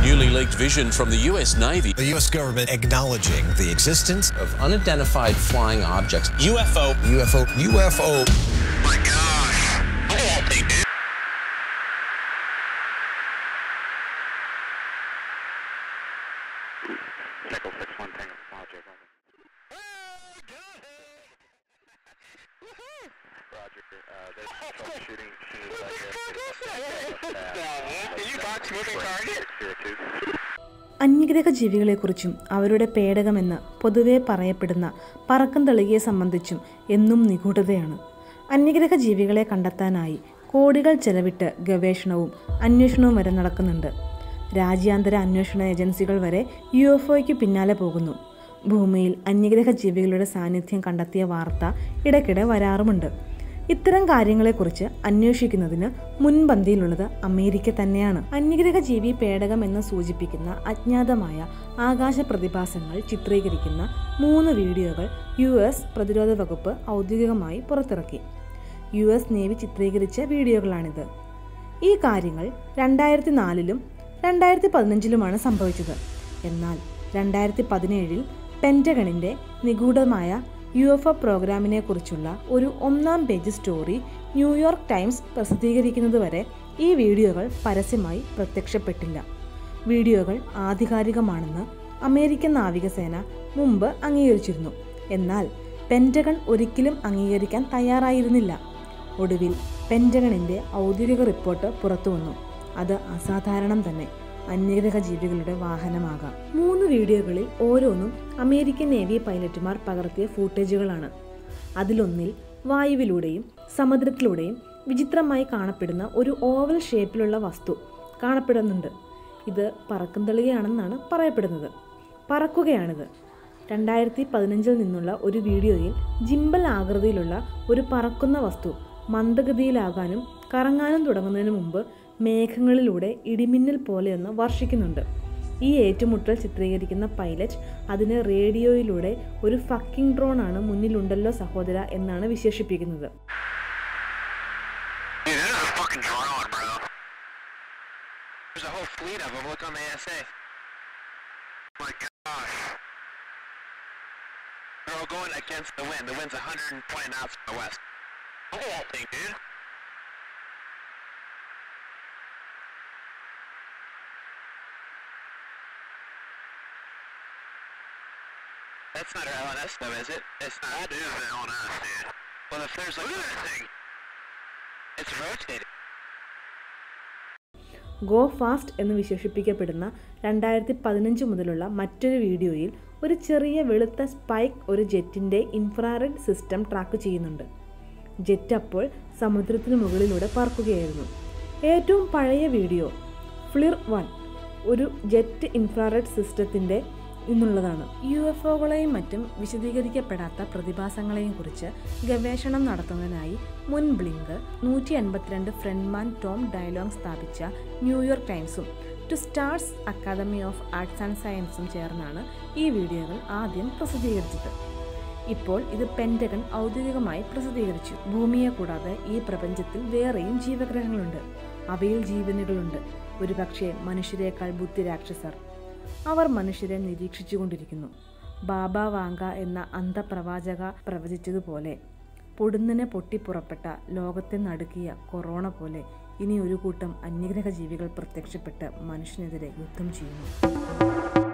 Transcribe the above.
Newly leaked vision from the US Navy. The U.S. government acknowledging the existence of unidentified flying objects. UFO. UFO. UFO. my gosh. Echo 61 Tango Logic. Roger. Uh, there's troubleshooting. Shooting Can you box moving target? അന്യഗ്രഹ ജീവികളെക്കുറിച്ചും അവരുടെ പേടകമെന്ന് പൊതുവെ പറയപ്പെടുന്ന പറക്കം തെളികയെ സംബന്ധിച്ചും എന്നും നിഗൂഢതയാണ് അന്യഗ്രഹ ജീവികളെ കണ്ടെത്താനായി കോടികൾ ചെലവിട്ട് ഗവേഷണവും അന്വേഷണവും വരെ നടക്കുന്നുണ്ട് രാജ്യാന്തര അന്വേഷണ ഏജൻസികൾ വരെ യു എഫ് ഒയ്ക്ക് പിന്നാലെ പോകുന്നു ഭൂമിയിൽ അന്യഗ്രഹ ജീവികളുടെ സാന്നിധ്യം കണ്ടെത്തിയ വാർത്ത ഇടയ്ക്കിടെ വരാറുമുണ്ട് ഇത്തരം കാര്യങ്ങളെക്കുറിച്ച് അന്വേഷിക്കുന്നതിന് മുൻപന്തിയിലുള്ളത് അമേരിക്ക തന്നെയാണ് അന്യഗ്രഹ ജീവി പേടകം എന്ന് സൂചിപ്പിക്കുന്ന അജ്ഞാതമായ ആകാശ പ്രതിഭാസങ്ങൾ ചിത്രീകരിക്കുന്ന മൂന്ന് വീഡിയോകൾ യു എസ് പ്രതിരോധ വകുപ്പ് ഔദ്യോഗികമായി പുറത്തിറക്കി യു എസ് നേവി ചിത്രീകരിച്ച വീഡിയോകളാണിത് ഈ കാര്യങ്ങൾ രണ്ടായിരത്തി നാലിലും രണ്ടായിരത്തി പതിനഞ്ചിലുമാണ് സംഭവിച്ചത് എന്നാൽ രണ്ടായിരത്തി പതിനേഴിൽ പെൻറ്റഗണിൻ്റെ നിഗൂഢമായ യു എഫ് ഒ പ്രോഗ്രാമിനെ കുറിച്ചുള്ള ഒരു ഒന്നാം പേജ് സ്റ്റോറി ന്യൂയോർക്ക് ടൈംസ് പ്രസിദ്ധീകരിക്കുന്നതുവരെ ഈ വീഡിയോകൾ പരസ്യമായി പ്രത്യക്ഷപ്പെട്ടില്ല വീഡിയോകൾ ആധികാരികമാണെന്ന് അമേരിക്കൻ നാവികസേന മുമ്പ് അംഗീകരിച്ചിരുന്നു എന്നാൽ പെൻറ്റഗൺ ഒരിക്കലും അംഗീകരിക്കാൻ തയ്യാറായിരുന്നില്ല ഒടുവിൽ പെൻറ്റഗണിൻ്റെ ഔദ്യോഗിക റിപ്പോർട്ട് പുറത്തുവന്നു അത് അസാധാരണം തന്നെ അന്യഗ്രഹ ജീവികളുടെ വാഹനമാകാം മൂന്ന് വീഡിയോകളിൽ ഓരോന്നും അമേരിക്കൻ നേവി പൈലറ്റുമാർ പകർത്തിയ ഫൂട്ടേജുകളാണ് അതിലൊന്നിൽ വായുവിലൂടെയും സമുദ്രത്തിലൂടെയും വിചിത്രമായി കാണപ്പെടുന്ന ഒരു ഓവൽ ഷേപ്പിലുള്ള വസ്തു കാണപ്പെടുന്നുണ്ട് ഇത് പറക്കും തെളികയാണെന്നാണ് പറയപ്പെടുന്നത് പറക്കുകയാണിത് രണ്ടായിരത്തി പതിനഞ്ചിൽ നിന്നുള്ള ഒരു വീഡിയോയിൽ ജിമ്പൽ ആകൃതിയിലുള്ള ഒരു പറക്കുന്ന വസ്തു മന്ദഗതിയിലാകാനും കറങ്ങാനും തുടങ്ങുന്നതിന് മുമ്പ് മേഘങ്ങളിലൂടെ ഇടിമിന്നൽ പോലെയൊന്ന് വർഷിക്കുന്നുണ്ട് ഈ ഏറ്റുമുട്ടൽ ചിത്രീകരിക്കുന്ന പൈലറ്റ് അതിന് റേഡിയോയിലൂടെ ഒരു ഫക്കിംഗ് ഡ്രോൺ ആണ് മുന്നിലുണ്ടല്ലോ സഹോദര എന്നാണ് വിശേഷിപ്പിക്കുന്നത് Dude, there's a fucking drone, bro. There's a whole fleet of them. Look on the ASA. my gosh. They're all going against the wind. The wind's 120 knots from the west. Look at that thing, dude. That's not our LNS though, is it? It's not. That is an LNS, dude. Well, if there's like... Look at that thing. It's rotating. Go fast എന്ന് വിശേഷിപ്പിക്കപ്പെടുന്ന രണ്ടായിരത്തി പതിനഞ്ച് മുതലുള്ള മറ്റൊരു വീഡിയോയിൽ ഒരു ചെറിയ വെളുത്ത സ്പൈക്ക് ഒരു ജെറ്റിൻ്റെ ഇൻഫ്രാറെഡ് സിസ്റ്റം ട്രാക്ക് ചെയ്യുന്നുണ്ട് ജെറ്റ് അപ്പോൾ സമുദ്രത്തിന് മുകളിലൂടെ പറക്കുകയായിരുന്നു ഏറ്റവും പഴയ വീഡിയോ ഫ്ലിർ വൺ ഒരു ജെറ്റ് ഇൻഫ്രാറെഡ് സിസ്റ്റത്തിൻ്റെ നിന്നുള്ളതാണ് യു എഫ് ഒകളെയും മറ്റും വിശദീകരിക്കപ്പെടാത്ത പ്രതിഭാസങ്ങളെയും കുറിച്ച് ഗവേഷണം നടത്തുന്നതിനായി മുൻ ബ്ലിങ്ക് നൂറ്റി എൺപത്തിരണ്ട് ഫ്രണ്ട്മാൻ ടോം ഡയലോഗ് സ്ഥാപിച്ച ന്യൂയോർക്ക് ടൈംസും To Stars Academy of Arts and സയൻസും ചേർന്നാണ് ഈ വീഡിയോകൾ ആദ്യം പ്രസിദ്ധീകരിച്ചത് ഇപ്പോൾ ഇത് പെൻറ്റഗൺ ഔദ്യോഗികമായി പ്രസിദ്ധീകരിച്ചു ഭൂമിയെ കൂടാതെ ഈ പ്രപഞ്ചത്തിൽ വേറെയും ജീവഗ്രഹങ്ങളുണ്ട് അവയിൽ ജീവനുകളുണ്ട് ഒരുപക്ഷെ മനുഷ്യരെക്കാൾ ബുദ്ധിരാക്ഷസർ അവർ മനുഷ്യരെ നിരീക്ഷിച്ചുകൊണ്ടിരിക്കുന്നു ബാബ വാങ്ക എന്ന അന്ധപ്രവാചക പ്രവചിച്ചതുപോലെ പൊടുന്നനെ പൊട്ടിപ്പുറപ്പെട്ട ലോകത്തെ നടുക്കിയ കൊറോണ പോലെ ഇനി ഒരു കൂട്ടം അന്യഗ്രഹ ജീവികൾ പ്രത്യക്ഷപ്പെട്ട് മനുഷ്യനെതിരെ യുദ്ധം ചെയ്യുന്നു